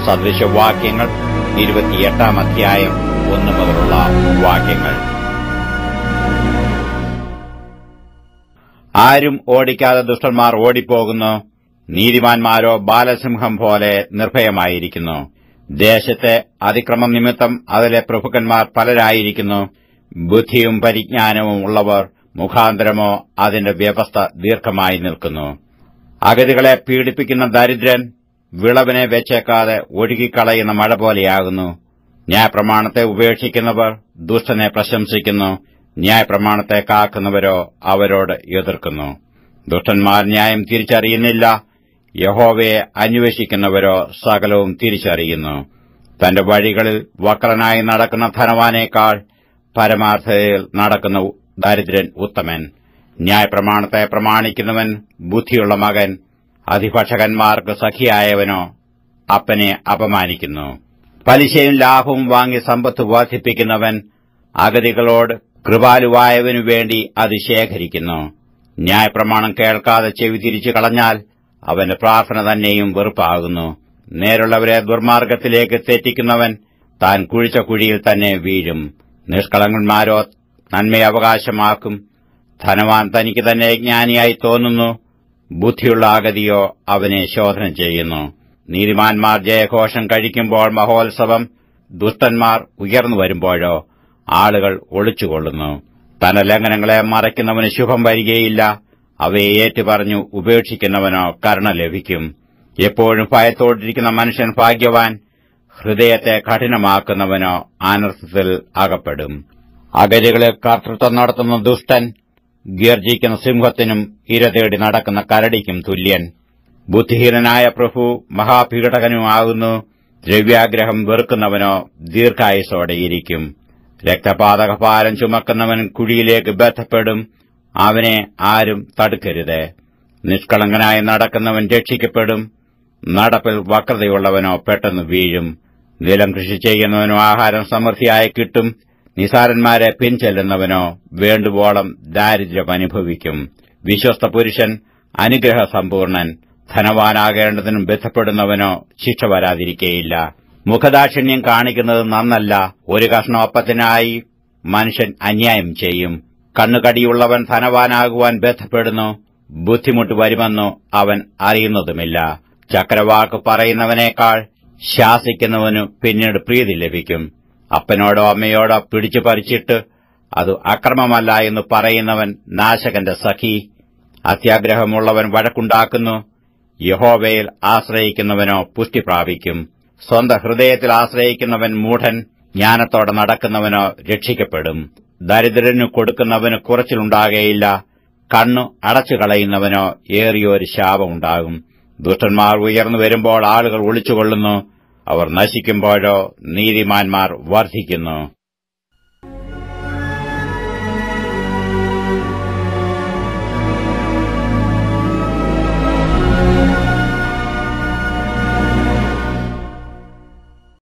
സദൃശവാക്യങ്ങൾ ഇരുപത്തിയെട്ടാം അധ്യായം ഒന്ന് മുതലുള്ള വാക്യങ്ങൾ ആരും ഓടിക്കാതെ ദുഷ്ടന്മാർ ഓടിപ്പോകുന്നു നീതിമാന്മാരോ ബാലസിംഹം പോലെ നിർഭയമായിരിക്കുന്നു ദേശത്തെ അതിക്രമം നിമിത്തം അതിലെ പ്രഭുക്കന്മാർ പലരായിരിക്കുന്നു ബുദ്ധിയും പരിജ്ഞാനവും ഉള്ളവർ മുഖാന്തരമോ അതിന്റെ വ്യവസ്ഥ ദീർഘമായി നിൽക്കുന്നു അഗതികളെ പീഡിപ്പിക്കുന്ന ദരിദ്രൻ വിളവിനെ വെച്ചേക്കാതെ ഒഴുകിക്കളയുന്ന മഴ പോലെയാകുന്നു ന്യായപ്രമാണത്തെ ഉപേക്ഷിക്കുന്നവർ ദുഷ്ടനെ പ്രശംസിക്കുന്നു ന്യായപ്രമാണത്തെ കാക്കുന്നവരോ അവരോട് എതിർക്കുന്നു ദുഷ്ടന്മാർ ന്യായം തിരിച്ചറിയുന്നില്ല യഹോവയെ അന്വേഷിക്കുന്നവരോ സകലവും തിരിച്ചറിയുന്നു തന്റെ വഴികളിൽ വക്രനായി നടക്കുന്ന ധനവാനേക്കാൾ പരമാർത്ഥതയിൽ നടക്കുന്ന ദരിദ്രൻ ഉത്തമൻ ന്യായപ്രമാണത്തെ പ്രമാണിക്കുന്നവൻ ബുദ്ധിയുള്ള മകൻ അധിഭക്ഷകന്മാർക്ക് സഖിയായവനോ അപ്പനെ അപമാനിക്കുന്നു പലിശയും ലാഭവും വാങ്ങി സമ്പത്ത് വർദ്ധിപ്പിക്കുന്നവൻ അഗതികളോട് കൃപാലുവായവനു വേണ്ടി അത് ശേഖരിക്കുന്നു ന്യായപ്രമാണം കേൾക്കാതെ ചെവി തിരിച്ചു കളഞ്ഞാൽ അവന്റെ പ്രാർത്ഥന തന്നെയും വെറുപ്പാകുന്നു നേരുള്ളവരെ ദുർമാർഗത്തിലേക്ക് തെറ്റിക്കുന്നവൻ താൻ കുഴിച്ച കുഴിയിൽ തന്നെ വീഴും നിഷ്കളങ്കന്മാരോ നന്മയെ അവകാശമാക്കും ധനവാൻ തനിക്ക് തന്നെ ജ്ഞാനിയായി തോന്നുന്നു ബുദ്ധിയുള്ള അഗതിയോ അവനെ ശോധന ചെയ്യുന്നു നീതിമാന്മാർ ജയഘോഷം കഴിക്കുമ്പോൾ മഹോത്സവം ദുഷ്ടന്മാർ ഉയർന്നു വരുമ്പോഴോ ആളുകൾ ഒളിച്ചുകൊള്ളുന്നു തന്റെ ലംഘനങ്ങളെ മറയ്ക്കുന്നവന് ശുഭം വരികയില്ല അവയെ ഏറ്റുപറഞ്ഞു ഉപേക്ഷിക്കുന്നവനോ കരുണ ലഭിക്കും എപ്പോഴും ഭയത്തോടിരിക്കുന്ന മനുഷ്യൻ ഭാഗ്യവാൻ ഹൃദയത്തെ കഠിനമാക്കുന്നവനോ അനർത്ഥത്തിൽ അകപ്പെടും അഗതികളിൽ കർത്തൃത്വം നടത്തുന്ന ദുഷ്ടൻ ഗർജിക്കുന്ന സിംഹത്തിനും ഇര തേടി നടക്കുന്ന കരടിക്കും തുല്യൻ ബുദ്ധിഹീനനായ പ്രഭു മഹാപീഡകനുമാകുന്നു ദ്രവ്യാഗ്രഹം വെറുക്കുന്നവനോ ദീർഘായുസോടെയിരിക്കും രക്തപാതകഭാരം ചുമക്കുന്നവൻ കുഴിയിലേക്ക് ബന്ധപ്പെടും അവനെ ആരും തടുക്കരുത് നിഷ്കളങ്കനായി നടക്കുന്നവൻ രക്ഷിക്കപ്പെടും നടപ്പിൽ വക്രതയുള്ളവനോ പെട്ടെന്ന് വീഴും നിലം കൃഷി ചെയ്യുന്നവനോ ആഹാരം സമൃദ്ധിയായി കിട്ടും നിസാരന്മാരെ പിൻചെല്ലുന്നവനോ വേണ്ടുവോളം ദാരിദ്ര്യം അനുഭവിക്കും വിശ്വസ്ത പുരുഷൻ അനുഗ്രഹ സമ്പൂർണൻ ധനവാനാകേണ്ടതിനും ബന്ധപ്പെടുന്നവനോ ശിക്ഷ വരാതിരിക്കയില്ല മുഖദാക്ഷിണ്യം കാണിക്കുന്നത് നന്നല്ല ഒരു കഷ്ണോപ്പത്തിനായി മനുഷ്യൻ അന്യായം ചെയ്യും കണ്ണുകടിയുള്ളവൻ ധനവാനാകുവാൻ ബന്ധപ്പെടുന്നു ബുദ്ധിമുട്ട് വരുമെന്നു അവൻ അറിയുന്നതുമില്ല ചക്രവാക്ക് പറയുന്നവനേക്കാൾ ശാസിക്കുന്നവനു പിന്നീട് പ്രീതി ലഭിക്കും അപ്പനോടോ അമ്മയോടോ പിടിച്ചു പറിച്ചിട്ട് അത് അക്രമമല്ല എന്ന് പറയുന്നവൻ നാശകന്റെ സഖി അത്യാഗ്രഹമുള്ളവൻ വഴക്കുണ്ടാക്കുന്നു യഹോവയിൽ ആശ്രയിക്കുന്നവനോ പുഷ്ടി പ്രാപിക്കും സ്വന്തം ഹൃദയത്തിൽ ആശ്രയിക്കുന്നവൻ മൂഢൻ ജ്ഞാനത്തോടെ നടക്കുന്നവനോ രക്ഷിക്കപ്പെടും ദരിദ്രനു കൊടുക്കുന്നവന് കുറച്ചിലുണ്ടാകയില്ല കണ്ണു അടച്ചു കളയുന്നവനോ ഏറിയൊരു ശാപമുണ്ടാകും ദുഷ്ടന്മാർ ഉയർന്നു വരുമ്പോൾ ആളുകൾ ഒളിച്ചുകൊള്ളുന്നു അവർ നശിക്കുമ്പോഴോ നീതിമാന്മാർ വർദ്ധിക്കുന്നു